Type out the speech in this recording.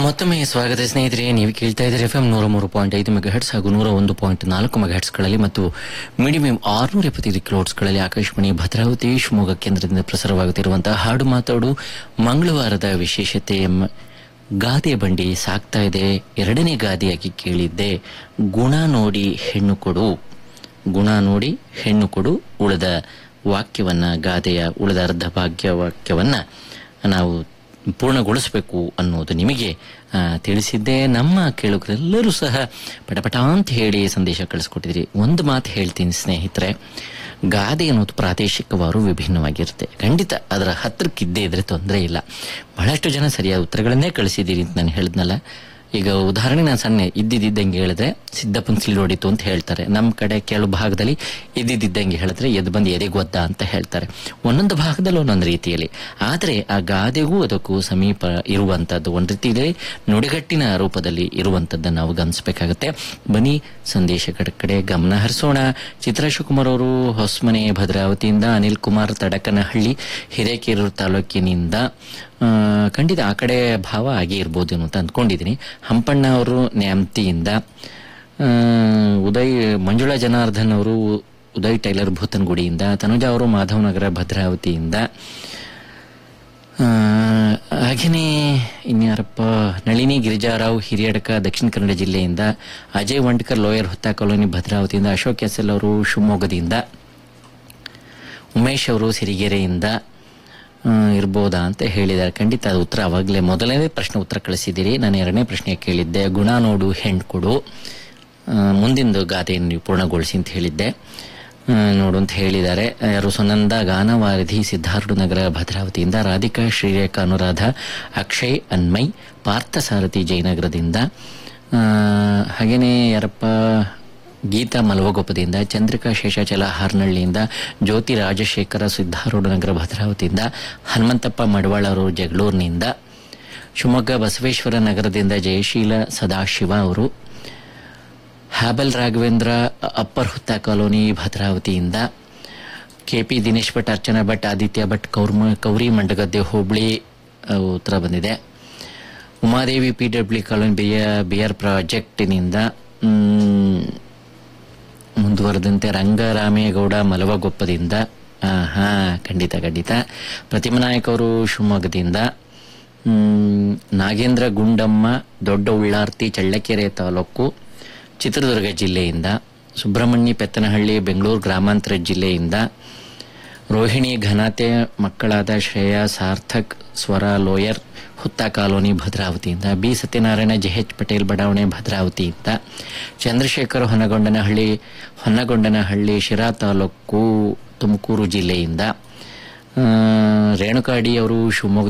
ಮತ್ತೊಮ್ಮೆ ಸ್ವಾಗತ ಸ್ನೇಹಿತರೆ ನೀವು ಕೇಳ್ತಾ ಇದ್ದೀರಿ ಎಫ್ ಎಂ ನೂರ ಮೂರು ಪಾಯಿಂಟ್ ಐದು ಮೆಗಾ ಹೆಟ್ಸ್ ಹಾಗೂ ನೂರ ಒಂದು ಪಾಯಿಂಟ್ ನಾಲ್ಕು ಮೆಗಾ ಹೆಟ್ಸ್ಗಳಲ್ಲಿ ಮತ್ತು ಮೀಡಿಯಂ ಆರುನೂರ ಎಪ್ಪತ್ತೈದು ಕಿಲೋಟ್ಸ್ಗಳಲ್ಲಿ ಆಕಾಶವಾಣಿ ಭದ್ರಾವತಿ ಶಿವಮೊಗ್ಗ ಕೇಂದ್ರದಿಂದ ಪ್ರಸಾರವಾಗುತ್ತಿರುವಂತಹ ಹಾಡು ಮಾತಾಡು ಮಂಗಳವಾರದ ವಿಶೇಷತೆ ಮ- ಗಾದೆ ಬಂಡಿ ಸಾಕ್ತಾ ಇದೆ ಎರಡನೇ ಗಾದೆಯಾಗಿ ಕೇಳಿದ್ದೆ ಗುಣ ನೋಡಿ ಹೆಣ್ಣು ಕೊಡು ಗುಣ ನೋಡಿ ಹೆಣ್ಣು ಕೊಡು ಉಳಿದ ವಾಕ್ಯವನ್ನ ಗಾದೆಯ ಉಳಿದ ಅರ್ಧ ಭಾಗ್ಯ ವಾಕ್ಯವನ್ನ ನಾವು ಪೂರ್ಣಗೊಳಿಸಬೇಕು ಅನ್ನೋದು ನಿಮಗೆ ಆ, ತಿಳಿಸಿದ್ದೆ ನಮ್ಮ ಕೇಳುಗರೆಲ್ಲರೂ ಸಹ ಪಟಪಟ ಅಂತ ಹೇಳಿ ಸಂದೇಶ ಕಳಿಸ್ಕೊಟ್ಟಿದ್ರಿ ಒಂದು ಮಾತು ಹೇಳ್ತೀನಿ ಸ್ನೇಹಿತರೆ ಗಾದೆ ಅನ್ನೋದು ಪ್ರಾದೇಶಿಕವಾರು ವಿಭಿನ್ನವಾಗಿರುತ್ತೆ ಖಂಡಿತ ಅದರ ಹತ್ರಕ್ಕಿದ್ದೇ ಇದ್ರೆ ತೊಂದರೆ ಇಲ್ಲ ಬಹಳಷ್ಟು ಜನ ಸರಿಯಾದ ಉತ್ತರಗಳನ್ನೇ ಕಳಿಸಿದ್ದೀರಿ ಅಂತ ನಾನು ಹೇಳಿದ್ನಲ್ಲ ಈಗ ಉದಾಹರಣೆ ನಾನು ಸಣ್ಣ ಇದ್ದಿದ್ದಂಗೆ ಹೇಳಿದ್ರೆ ಸಿದ್ದಪ್ಪನ ಸಿಲ್ ಹೊಡಿತು ಅಂತ ಹೇಳ್ತಾರೆ ನಮ್ಮ ಕಡೆ ಕೆಲವು ಭಾಗದಲ್ಲಿ ಇದ್ದಿದ್ದಂಗೆ ಹೇಳಿದ್ರೆ ಎದ್ದು ಬಂದು ಎದೆಗೆ ಒದ್ದ ಅಂತ ಹೇಳ್ತಾರೆ ಒಂದೊಂದು ಭಾಗದಲ್ಲಿ ಒಂದೊಂದು ರೀತಿಯಲ್ಲಿ ಆದರೆ ಆ ಗಾದೆಗೂ ಅದಕ್ಕೂ ಸಮೀಪ ಇರುವಂತದ್ದು ಒಂದು ರೀತಿಯಲ್ಲಿ ನುಡಿಗಟ್ಟಿನ ರೂಪದಲ್ಲಿ ಇರುವಂತದ್ದನ್ನು ನಾವು ಗಮನಿಸಬೇಕಾಗುತ್ತೆ ಬನ್ನಿ ಸಂದೇಶಗಳ ಕಡೆ ಗಮನ ಹರಿಸೋಣ ಚಿತ್ರ ಶಿವಕುಮಾರ್ ಅವರು ಹೊಸಮನೆ ಭದ್ರಾವತಿಯಿಂದ ಅನಿಲ್ ಕುಮಾರ್ ತಡಕನಹಳ್ಳಿ ಹಿರೇಕೆರೂರು ತಾಲೂಕಿನಿಂದ ಆ, ಖಂಡಿತ ಆ ಕಡೆ ಭಾವ ಆಗೇ ಇರ್ಬೋದು ಅಂತ ಅಂದ್ಕೊಂಡಿದ್ದೀನಿ ಹಂಪಣ್ಣ ಅವರು ನ್ಯಾಮ್ತಿಯಿಂದ ಆ, ಉದಯ್ ಮಂಜುಳಾ ಜನಾರ್ದನ್ ಅವರು ಉದಯ್ ಟೈಲರ್ ಭೂತನಗುಡಿಯಿಂದ ತನುಜಾ ಅವರು ಮಾಧವನಗರ ಭದ್ರಾವತಿಯಿಂದ ಆ, ಹಾಗೇನೇ ಇನ್ಯಾರಪ್ಪ ನಳಿನಿ ಗಿರಿಜಾರಾವ್ ಹಿರಿಯಡಕ ದಕ್ಷಿಣ ಕನ್ನಡ ಜಿಲ್ಲೆಯಿಂದ ಅಜಯ್ ವಂಡ್ಕರ್ ಲೋಯರ್ ಹೊತ್ತ ಕಾಲೋನಿ ಭದ್ರಾವತಿಯಿಂದ ಅಶೋಕ್ ಎಸ್ ಎಲ್ ಅವರು ಶಿವಮೊಗ್ಗದಿಂದ ಉಮೇಶ್ ಅವರು ಸಿರಿಗೆರೆಯಿಂದ ಆ, ಇರ್ಬೋದಾ ಅಂತ ಹೇಳಿದ್ದಾರೆ ಖಂಡಿತ ಅದು ಉತ್ತರ ಅವಾಗಲೇ ಮೊದಲನೇ ಪ್ರಶ್ನೆ ಉತ್ತರ ಕಳಿಸಿದ್ದೀರಿ ನಾನು ಎರಡನೇ ಪ್ರಶ್ನೆ ಕೇಳಿದ್ದೆ ಗುಣ ನೋಡು ಹೆಣ್ಣು ಕೊಡು ಆ, ಮುಂದಿಂದು ಗಾದೆಯನ್ನು ನೀವು ಪೂರ್ಣಗೊಳಿಸಿ ಅಂತ ಹೇಳಿದ್ದೆ ಆ, ನೋಡು ಅಂತ ಹೇಳಿದ್ದಾರೆ ಯಾರು ಸುನಂದ ಗಾನವಾರಿಧಿ ಸಿದ್ಧಾರ್ಥ ನಗರ ಭದ್ರಾವತಿಯಿಂದ ರಾಧಿಕಾ ಶ್ರೀರೇಖಾ ಅನುರಾಧ ಅಕ್ಷಯ್ ಅನ್ಮಯ್ ಪಾರ್ಥಸಾರಥಿ ಜಯನಗರದಿಂದ ಆ, ಹಾಗೇನೇ ಯಾರಪ್ಪ ಗೀತಾ ಮಲವಗೊಪ್ಪದಿಂದ ಚಂದ್ರಿಕಾ ಶೇಷಾಚಲ ಹಾರ್ನಳ್ಳಿಯಿಂದ ಜ್ಯೋತಿ ರಾಜಶೇಖರ ಸಿದ್ಧಾರೂಢ ನಗರ ಭದ್ರಾವತಿಯಿಂದ ಹನುಮಂತಪ್ಪ ಮಡವಾಳ ಅವರು ಜಗಳೂರಿನಿಂದ ಶಿವಮೊಗ್ಗ ಬಸವೇಶ್ವರ ನಗರದಿಂದ ಜಯಶೀಲ ಸದಾಶಿವ ಅವರು ಹ್ಯಾಬಲ್ ರಾಘವೇಂದ್ರ ಅಪ್ಪರ್ ಹುತ್ತ ಕಾಲೋನಿ ಭದ್ರಾವತಿಯಿಂದ ಕೆಪಿ ದಿನೇಶ್ ಭಟ್ ಅರ್ಚನಾ ಭಟ್ ಆದಿತ್ಯ ಭಟ್ ಕೌರ್ಮ ಕೌರಿ ಮಂಡಗದ್ದೆ ಹೋಬಳಿ ಆ, ಉತ್ತರ ಬಂದಿದೆ Umadevi P W colony B B R ಪ್ರಾಜೆಕ್ಟಿನಿಂದ ಮ್, ಮುಂದುವರೆದಂತೆ ರಂಗರಾಮೇಗೌಡ ಮಲವಗೊಪ್ಪದಿಂದ ಆ, ಹಾ ಖಂಡಿತ ಖಂಡಿತ ಪ್ರತಿಮಾ ನಾಯಕ್ ಅವರು ಶಿವಮೊಗ್ಗದಿಂದ ಮ್, ನಾಗೇಂದ್ರ ಗುಂಡಮ್ಮ ದೊಡ್ಡ ಉಳ್ಳಾರ್ತಿ ಚಳ್ಳಕೆರೆ ತಾಲೂಕು ಚಿತ್ರದುರ್ಗ ಜಿಲ್ಲೆಯಿಂದ ಸುಬ್ರಹ್ಮಣ್ಯ ಪೆತ್ತನಹಳ್ಳಿ ಬೆಂಗಳೂರು ಗ್ರಾಮಾಂತರ ಜಿಲ್ಲೆಯಿಂದ ರೋಹಿಣಿ ಘನತೆ ಮಕ್ಕಳಾದ ಶ್ರೇಯಾ ಸಾರ್ಥಕ್ ಸ್ವರ ಲೋಯರ್ ಹುತ್ತ ಕಾಲೋನಿ ಭದ್ರಾವತಿಯಿಂದ ಬಿ ಸತ್ಯನಾರಾಯಣ ಜೆಎಚ್ ಪಟೇಲ್ ಬಡಾವಣೆ ಭದ್ರಾವತಿಯಿಂದ ಚಂದ್ರಶೇಖರ್ ಹೊನ್ನಗೊಂಡನಹಳ್ಳಿ ಹೊನ್ನಗೊಂಡನಹಳ್ಳಿ ಶಿರಾ ತಾಲೂಕು ತುಮಕೂರು ಜಿಲ್ಲೆಯಿಂದ ಆ, ರೇಣುಕಾಡಿ ಅವರು ಶಿವಮೊಗ್ಗ